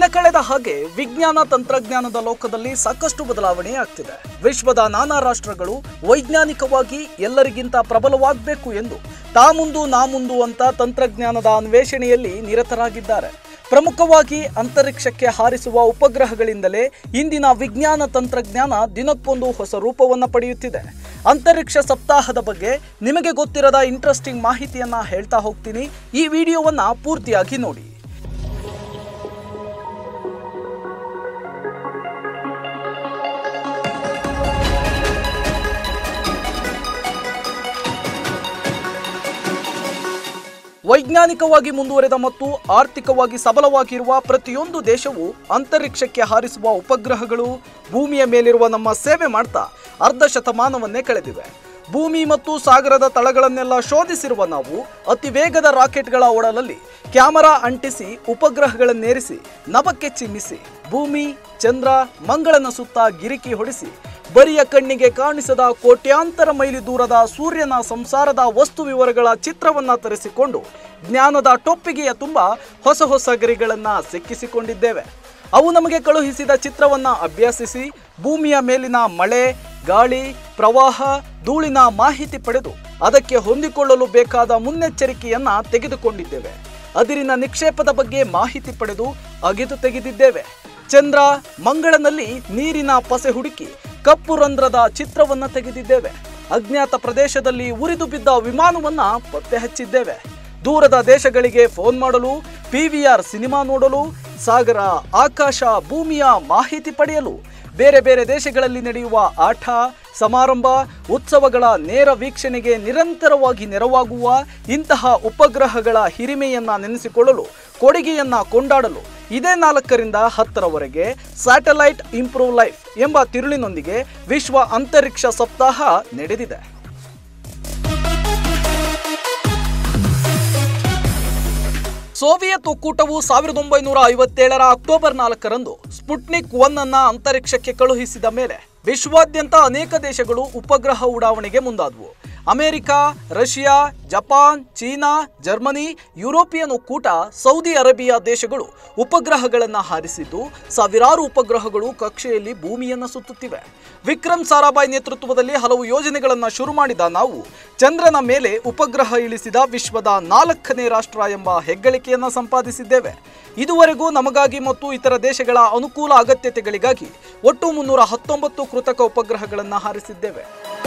ದಿನ ಕಳೆದ ಹಾಗೆ ವಿಜ್ಞಾನ ತಂತ್ರಜ್ಞಾನದ ಲೋಕದಲ್ಲಿ ಸಾಕಷ್ಟು ಬದಲಾವಣೆ ಆಗ್ತಿದೆ ವಿಶ್ವದ ನಾನಾ ರಾಷ್ಟ್ರಗಳು ವೈಜ್ಞಾನಿಕವಾಗಿ ಎಲ್ಲರಿಗಿಂತ ಪ್ರಬಲವಾಗಬೇಕು ಎಂದು ತಾ ಮುಂದು ನಾ ಮುಂದು ಅಂತ ತಂತ್ರಜ್ಞಾನದ ಅನ್ವೇಷಣೆಯಲ್ಲಿ ನಿರತರಾಗಿದ್ದಾರೆ ಪ್ರಮುಖವಾಗಿ ಅಂತರಿಕ್ಷಕ್ಕೆ ಹಾರಿಸುವ ಉಪಗ್ರಹಗಳಿಂದಲೇ ಇಂದಿನ ವಿಜ್ಞಾನ ತಂತ್ರಜ್ಞಾನ ದಿನಕ್ಕೊಂದು ಹೊಸ ರೂಪವನ್ನು ಪಡೆಯುತ್ತಿದೆ ಅಂತರಿಕ್ಷ ಸಪ್ತಾಹದ ಬಗ್ಗೆ ನಿಮಗೆ ಗೊತ್ತಿರದ ಇಂಟ್ರೆಸ್ಟಿಂಗ್ ಮಾಹಿತಿಯನ್ನ ಹೇಳ್ತಾ ಹೋಗ್ತೀನಿ ಈ ವಿಡಿಯೋವನ್ನ ಪೂರ್ತಿಯಾಗಿ ನೋಡಿ ವೈಜ್ಞಾನಿಕವಾಗಿ ಮುಂದುವರೆದ ಮತ್ತು ಆರ್ಥಿಕವಾಗಿ ಸಬಲವಾಗಿರುವ ಪ್ರತಿಯೊಂದು ದೇಶವು ಅಂತರಿಕ್ಷಕ್ಕೆ ಹಾರಿಸುವ ಉಪಗ್ರಹಗಳು ಭೂಮಿಯ ಮೇಲಿರುವ ನಮ್ಮ ಸೇವೆ ಮಾಡ್ತಾ ಅರ್ಧ ಶತಮಾನವನ್ನೇ ಕಳೆದಿವೆ ಭೂಮಿ ಮತ್ತು ಸಾಗರದ ತಳಗಳನ್ನೆಲ್ಲ ಶೋಧಿಸಿರುವ ನಾವು ಅತಿ ವೇಗದ ರಾಕೆಟ್ಗಳ ಒಡಲಲ್ಲಿ ಕ್ಯಾಮರಾ ಅಂಟಿಸಿ ಉಪಗ್ರಹಗಳನ್ನೇರಿಸಿ ನಭಕ್ಕೆ ಚಿಮ್ಮಿಸಿ ಭೂಮಿ ಚಂದ್ರ ಮಂಗಳನ ಸುತ್ತ ಗಿರಿಕಿ ಹೊಡಿಸಿ ಬರಿಯ ಕಣ್ಣಿಗೆ ಕಾಣಿಸದ ಕೋಟ್ಯಾಂತರ ಮೈಲಿ ದೂರದ ಸೂರ್ಯನ ಸಂಸಾರದ ವಸ್ತು ವಿವರಗಳ ಚಿತ್ರವನ್ನ ತರಿಸಿಕೊಂಡು ಜ್ಞಾನದ ಟೊಪ್ಪಿಗೆಯ ತುಂಬ ಹೊಸ ಹೊಸ ಗರಿಗಳನ್ನ ಸಿಕ್ಕಿಸಿಕೊಂಡಿದ್ದೇವೆ ಅವು ನಮಗೆ ಕಳುಹಿಸಿದ ಚಿತ್ರವನ್ನ ಅಭ್ಯಸಿಸಿ ಭೂಮಿಯ ಮೇಲಿನ ಮಳೆ ಗಾಳಿ ಪ್ರವಾಹ ಧೂಳಿನ ಮಾಹಿತಿ ಪಡೆದು ಅದಕ್ಕೆ ಹೊಂದಿಕೊಳ್ಳಲು ಬೇಕಾದ ಮುನ್ನೆಚ್ಚರಿಕೆಯನ್ನ ತೆಗೆದುಕೊಂಡಿದ್ದೇವೆ ಅದಿರಿನ ನಿಕ್ಷೇಪದ ಬಗ್ಗೆ ಮಾಹಿತಿ ಪಡೆದು ಅಗೆದು ತೆಗೆದಿದ್ದೇವೆ ಚಂದ್ರ ಮಂಗಳನಲ್ಲಿ ನೀರಿನ ಪಸೆ ಹುಡುಕಿ ಕಪ್ಪು ರಂಧ್ರದ ಚಿತ್ರವನ್ನ ತೆಗೆದಿದ್ದೇವೆ ಅಜ್ಞಾತ ಪ್ರದೇಶದಲ್ಲಿ ಉರಿದು ಬಿದ್ದ ವಿಮಾನವನ್ನ ಪತ್ತೆ ಹಚ್ಚಿದ್ದೇವೆ ದೂರದ ದೇಶಗಳಿಗೆ ಫೋನ್ ಮಾಡಲು ಪಿವಿಆರ್ ಸಿನಿಮಾ ನೋಡಲು ಸಾಗರ ಆಕಾಶ ಭೂಮಿಯ ಮಾಹಿತಿ ಪಡೆಯಲು ಬೇರೆ ಬೇರೆ ದೇಶಗಳಲ್ಲಿ ನಡೆಯುವ ಆಟ ಸಮಾರಂಭ ಉತ್ಸವಗಳ ನೇರ ವೀಕ್ಷಣೆಗೆ ನಿರಂತರವಾಗಿ ನೆರವಾಗುವ ಇಂತಹ ಉಪಗ್ರಹಗಳ ಹಿರಿಮೆಯನ್ನ ನೆನೆಸಿಕೊಳ್ಳಲು ಕೊಡುಗೆಯನ್ನ ಕೊಂಡಾಡಲು ಇದೇ ನಾಲ್ಕರಿಂದ ಹತ್ತರವರೆಗೆ ಸ್ಯಾಟಲೈಟ್ ಇಂಪ್ರೂವ್ ಲೈಫ್ ಎಂಬ ತಿರುಳಿನೊಂದಿಗೆ ವಿಶ್ವ ಅಂತರಿಕ್ಷ ಸಪ್ತಾಹ ನಡೆದಿದೆ ಸೋವಿಯತ್ ಒಕ್ಕೂಟವು ಸಾವಿರದ ಒಂಬೈನೂರ ಐವತ್ತೇಳರ ಅಕ್ಟೋಬರ್ ನಾಲ್ಕರಂದು ಸ್ಪುಟ್ನಿಕ್ ಒನ್ ಅನ್ನ ಅಂತರಿಕ್ಷಕ್ಕೆ ಕಳುಹಿಸಿದ ಮೇಲೆ ವಿಶ್ವಾದ್ಯಂತ ಅನೇಕ ದೇಶಗಳು ಉಪಗ್ರಹ ಉಡಾವಣೆಗೆ ಮುಂದಾದವು America Russia Japan China Germany European ಒಕ್ಕೂಟ ಸೌದಿ ಅರೇಬಿಯಾ ದೇಶಗಳು ಉಪಗ್ರಹಗಳನ್ನು ಹಾರಿಸಿದ್ದು ಸಾವಿರಾರು ಉಪಗ್ರಹಗಳು ಕಕ್ಷೆಯಲ್ಲಿ ಭೂಮಿಯನ್ನು ಸುತ್ತುತ್ತಿವೆ ವಿಕ್ರಮ್ ಸಾರಾಭಾಯ್ ನೇತೃತ್ವದಲ್ಲಿ ಹಲವು ಯೋಜನೆಗಳನ್ನು ಶುರು ಮಾಡಿದ ನಾವು ಚಂದ್ರನ ಮೇಲೆ ಉಪಗ್ರಹ ಇಳಿಸಿದ ವಿಶ್ವದ ನಾಲ್ಕನೇ ರಾಷ್ಟ್ರ ಎಂಬ ಹೆಗ್ಗಳಿಕೆಯನ್ನು ಸಂಪಾದಿಸಿದ್ದೇವೆ ಇದುವರೆಗೂ ನಮಗಾಗಿ ಮತ್ತು ಇತರ ದೇಶಗಳ ಅನುಕೂಲ ಅಗತ್ಯತೆಗಳಿಗಾಗಿ ಒಟ್ಟು ಮುನ್ನೂರ ಹತ್ತೊಂಬತ್ತು ಕೃತಕ ಉಪಗ್ರಹಗಳನ್ನು ಹಾರಿಸಿದ್ದೇವೆ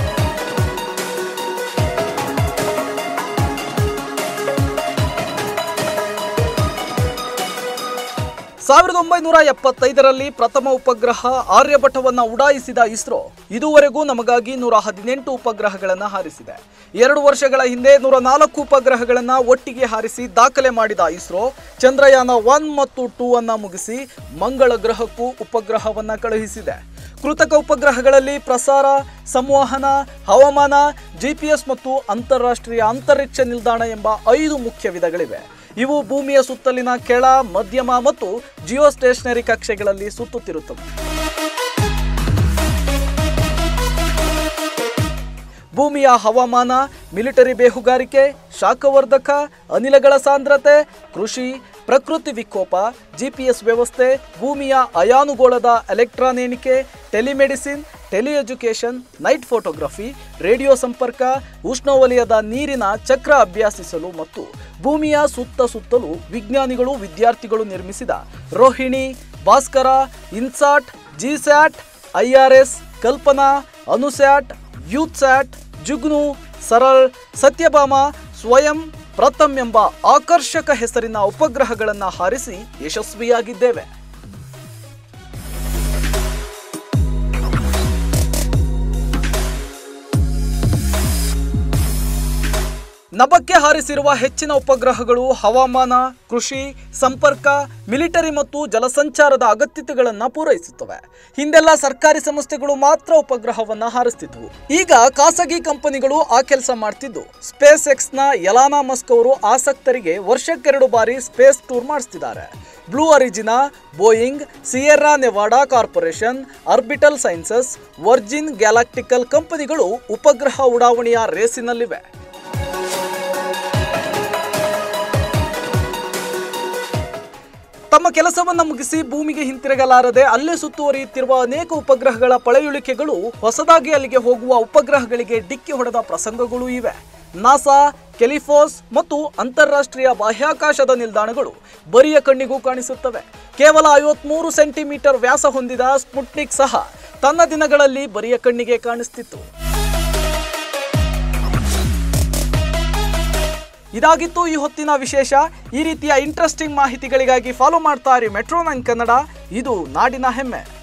ಸಾವಿರದ ಒಂಬೈನೂರ ಎಪ್ಪತ್ತೈದರಲ್ಲಿ ಪ್ರಥಮ ಉಪಗ್ರಹ ಆರ್ಯಭಟವನ್ನ ಉಡಾಯಿಸಿದ ಇಸ್ರೋ ಇದುವರೆಗೂ ನಮಗಾಗಿ ನೂರ ಹದಿನೆಂಟು ಉಪಗ್ರಹಗಳನ್ನು ಹಾರಿಸಿದೆ ಎರಡು ವರ್ಷಗಳ ಹಿಂದೆ ನೂರ ನಾಲ್ಕು ಉಪಗ್ರಹಗಳನ್ನು ಒಟ್ಟಿಗೆ ಹಾರಿಸಿ ದಾಖಲೆ ಮಾಡಿದ ಇಸ್ರೋ ಚಂದ್ರಯಾನ ಒನ್ ಮತ್ತು ಟೂ ಅನ್ನ ಮುಗಿಸಿ ಮಂಗಳ ಗ್ರಹಕ್ಕೂ ಉಪಗ್ರಹವನ್ನ ಕಳುಹಿಸಿದೆ ಕೃತಕ ಉಪಗ್ರಹಗಳಲ್ಲಿ ಪ್ರಸಾರ ಸಂವಹನ ಹವಾಮಾನ ಜಿಪಿಎಸ್ ಮತ್ತು ಅಂತಾರಾಷ್ಟ್ರೀಯ ಅಂತರಿಕ್ಷ ನಿಲ್ದಾಣ ಎಂಬ ಐದು ಮುಖ್ಯ ವಿಧಗಳಿವೆ ಇವು ಭೂಮಿಯ ಸುತ್ತಲಿನ ಕೆಳ ಮಧ್ಯಮ ಮತ್ತು ಜಿಯೋ ಸ್ಟೇಷನರಿ ಕಕ್ಷೆಗಳಲ್ಲಿ ಸುತ್ತುತ್ತಿರುತ್ತವೆ ಭೂಮಿಯ ಹವಾಮಾನ ಮಿಲಿಟರಿ ಬೇಹುಗಾರಿಕೆ ಶಾಖವರ್ಧಕ ಅನಿಲಗಳ ಸಾಂದ್ರತೆ ಕೃಷಿ ಪ್ರಕೃತಿ ವಿಕೋಪ ಜಿಪಿಎಸ್ ವ್ಯವಸ್ಥೆ ಭೂಮಿಯ ಅಯಾನುಗೋಳದ ಎಲೆಕ್ಟ್ರಾನ್ ಎಣಿಕೆ telemedicine tele education night photography radio ಸಂಪರ್ಕ ಉಷ್ಣವಲಯದ ನೀರಿನ ಚಕ್ರ ಅಭ್ಯಾಸಿಸಲು ಮತ್ತು ಭೂಮಿಯ ಸುತ್ತ ಸುತ್ತಲೂ ವಿಜ್ಞಾನಿಗಳು ವಿದ್ಯಾರ್ಥಿಗಳು ನಿರ್ಮಿಸಿದ Rohini Bhaskara INSAT GSAT IRS Kalpana Anusat Youthsat Jugnu Saral Sathyabama Swayam Pratham ಎಂಬ ಆಕರ್ಷಕ ಹೆಸರಿನ ಉಪಗ್ರಹಗಳನ್ನು ಹಾರಿಸಿ ಯಶಸ್ವಿಯಾಗಿದ್ದೇವೆ ನಭಕ್ಕೆ ಹಾರಿಸಿರುವ ಹೆಚ್ಚಿನ ಉಪಗ್ರಹಗಳು ಹವಾಮಾನ ಕೃಷಿ ಸಂಪರ್ಕ ಮಿಲಿಟರಿ ಮತ್ತು ಜಲಸಂಚಾರದ ಅಗತ್ಯತೆಗಳನ್ನು ಪೂರೈಸುತ್ತವೆ ಹಿಂದೆಲ್ಲ ಸರ್ಕಾರಿ ಸಂಸ್ಥೆಗಳು ಮಾತ್ರ ಉಪಗ್ರಹವನ್ನ ಹಾರಿಸ್ತಿದ್ವು ಈಗ ಖಾಸಗಿ ಕಂಪನಿಗಳು ಆ ಕೆಲಸ ಮಾಡ್ತಿದ್ದು ಸ್ಪೇಸ್ ಎಕ್ಸ್ ನ ಯಲಾನಾ ಮಸ್ಕ್ ಅವರು ಆಸಕ್ತರಿಗೆ ವರ್ಷಕ್ಕೆರಡು ಬಾರಿ ಸ್ಪೇಸ್ ಟೂರ್ ಮಾಡಿಸ್ತಿದ್ದಾರೆ Blue Origin Boeing Sierra Nevada corporation orbital sciences Virgin Galactic ಕಂಪನಿಗಳು ಉಪಗ್ರಹ ಉಡಾವಣೆಯ ರೇಸಿನಲ್ಲಿವೆ ತಮ್ಮ ಕೆಲಸವನ್ನ ಮುಗಿಸಿ ಭೂಮಿಗೆ ಹಿಂತಿರುಗಲಾರದೆ ಅಲ್ಲೇ ಸುತ್ತುವರಿಯುತ್ತಿರುವ ಅನೇಕ ಉಪಗ್ರಹಗಳ ಪಳೆಯುಳಿಕೆಗಳು ಹೊಸದಾಗಿ ಅಲ್ಲಿಗೆ ಹೋಗುವ ಉಪಗ್ರಹಗಳಿಗೆ ಡಿಕ್ಕಿ ಹೊಡೆದ ಪ್ರಸಂಗಗಳೂ ಇವೆ ನಾಸಾ ಕೆಲಿಫೋಸ್ ಮತ್ತು ಅಂತಾರಾಷ್ಟ್ರೀಯ ಬಾಹ್ಯಾಕಾಶದ ನಿಲ್ದಾಣಗಳು ಬರಿಯ ಕಣ್ಣಿಗೂ ಕಾಣಿಸುತ್ತವೆ ಕೇವಲ ಐವತ್ಮೂರು ಸೆಂಟಿಮೀಟರ್ ವ್ಯಾಸ ಹೊಂದಿದ ಸ್ಪುಟ್ನಿಕ್ ಸಹ ತನ್ನ ದಿನಗಳಲ್ಲಿ ಬರಿಯ ಕಣ್ಣಿಗೆ ಕಾಣಿಸ್ತಿತ್ತು ಇದಾಗಿತ್ತು ಈ ಹೊತ್ತಿನ ವಿಶೇಷ ಈ ರೀತಿಯ ಇಂಟ್ರೆಸ್ಟಿಂಗ್ ಮಾಹಿತಿಗಳಿಗಾಗಿ ಫಾಲೋ ಮಾಡ್ತಾ ಇರಿ ಮೆಟ್ರೋ ನೈನ್ ಕನ್ನಡ ಇದು ನಾಡಿನ ಹೆಮ್ಮೆ